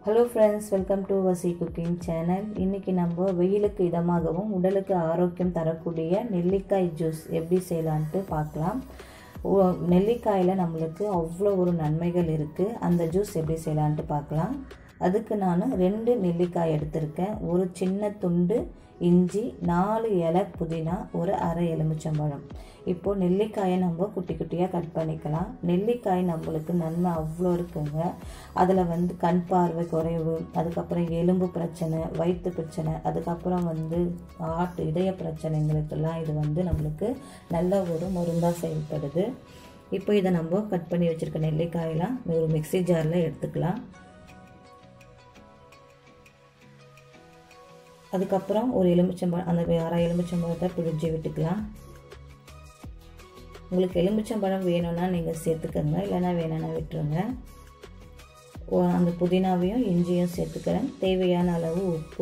hello friends welcome to Vasi cooking channel இன்றைக்கி நம்ம வெயிலுக்கு இதமாகவும் உடலுக்கு ஆரோக்கியம் தரக்கூடிய நெல்லிக்காய் ஜூஸ் எப்படி செய்யலான்ட்டு பார்க்கலாம் ஓ- நெல்லிக்காயில் நம்மளுக்கு அவ்வளோ ஒரு நன்மைகள் இருக்குது அந்த ஜூஸ் எப்படி செய்யலான்ட்டு பார்க்கலாம் அதுக்கு நான் ரெண்டு நெல்லிக்காய் எடுத்திருக்கேன் ஒரு சின்ன துண்டு இஞ்சி நாலு இலை புதினா ஒரு அரை எலுமிச்சம்பழம் இப்போது நெல்லிக்காயை நம்ம குட்டி குட்டியாக கட் பண்ணிக்கலாம் நெல்லிக்காய் நம்மளுக்கு நன்மை அவ்வளோ இருக்குங்க அதில் வந்து கண் பார்வை குறைவு அதுக்கப்புறம் எலும்பு பிரச்சனை வயிற்று பிரச்சனை அதுக்கப்புறம் வந்து ஆட்டு இதய பிரச்சனைங்களுக்கெல்லாம் இது வந்து நம்மளுக்கு நல்ல ஒரு மருந்தாக செயல்படுது இப்போ இதை நம்ம கட் பண்ணி வச்சுருக்க நெல்லிக்காயெல்லாம் ஒரு மிக்ஸி ஜாரில் எடுத்துக்கலாம் அதுக்கப்புறம் ஒரு எலுமிச்சம்பழம் அந்த அரை எலுமிச்சம்பழத்தை பிழிஞ்சு விட்டுக்கலாம் உங்களுக்கு எலுமிச்சம்பழம் வேணும்னா நீங்கள் சேர்த்துக்கோங்க இல்லைன்னா வேணும்னா விட்டுருங்க ஓ- அந்த புதினாவையும் இஞ்சியும் சேர்த்துக்கிறேன் தேவையான அளவு உப்பு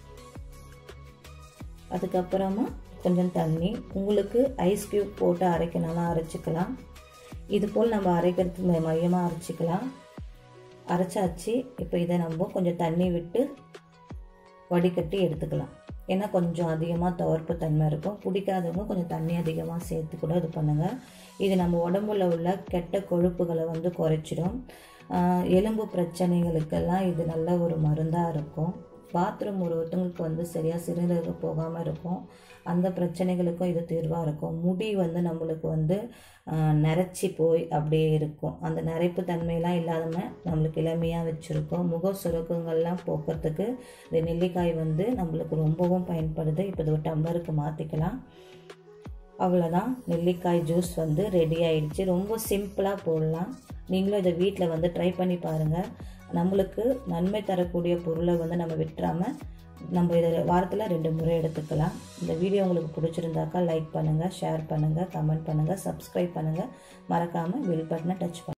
அதுக்கப்புறமா கொஞ்சம் தண்ணி உங்களுக்கு ஐஸ் க்யூப் போட்டு அரைக்கணும்னா அரைச்சிக்கலாம் இது போல் நம்ம அரைக்கிறதுக்கு மை- மையமாக அரைச்சிக்கலாம் அரைச்சாச்சு இப்போ இதை நம்ம கொஞ்சம் தண்ணி விட்டு வடிகட்டி எடுத்துக்கலாம் ஏன்னா கொஞ்சம் அதிகமாக துவர்ப்பு தன்மை இருக்கும் பிடிக்காதவங்க கொஞ்சம் தண்ணி அதிகமாக சேர்த்து கூட இது பண்ணுங்கள் இது நம்ம உடம்புல உள்ள கெட்ட கொழுப்புகளை வந்து குறைச்சிடும் ஆஹ் எலும்பு பிரச்சனைகளுக்கெல்லாம் இது நல்ல ஒரு மருந்தாக இருக்கும் பாத்ரூம் ஒரு ஒருத்தவங்களுக்கு வந்து சரியாக சிறுநீரக போகாமல் இருக்கும் அந்த பிரச்சனைகளுக்கும் இது தீர்வாக இருக்கும் முடி வந்து நம்மளுக்கு வந்து ஆஹ், நரைச்சி போய் அப்படியே இருக்கும் அந்த நரைப்பு தன்மையெல்லாம் இல்லாமல் நம்மளுக்கு இளமையாக வச்சுருக்கோம் முக சுருக்கங்கள்லாம் போக்குறதுக்கு இந்த நெல்லிக்காய் வந்து நம்மளுக்கு ரொம்பவும் பயன்படுது இப்போ இது ஒரு டம்ளருக்கு மாற்றிக்கலாம் அவ்வளோதான் நெல்லிக்காய் ஜூஸ் வந்து ரெடி ஆயிடுச்சு ரொம்ப சிம்பிளாக போடலாம் நீங்களும் இதை வீட்டில் வந்து ட்ரை பண்ணி பாருங்கள் நம்மளுக்கு நன்மை தரக்கூடிய பொருளை வந்து நம்ம விட்டுறாமல் நம்ம இதை வாரத்தில் ரெண்டு முறை எடுத்துக்கலாம் இந்த வீடியோ உங்களுக்கு பிடிச்சிருந்தாக்கா லைக் பண்ணுங்கள் ஷேர் பண்ணுங்கள் கமெண்ட் பண்ணுங்கள் சப்ஸ்கிரைப் பண்ணுங்கள் மறக்காமல் பெல் பட்டனை டச் பண்ணுங்கள்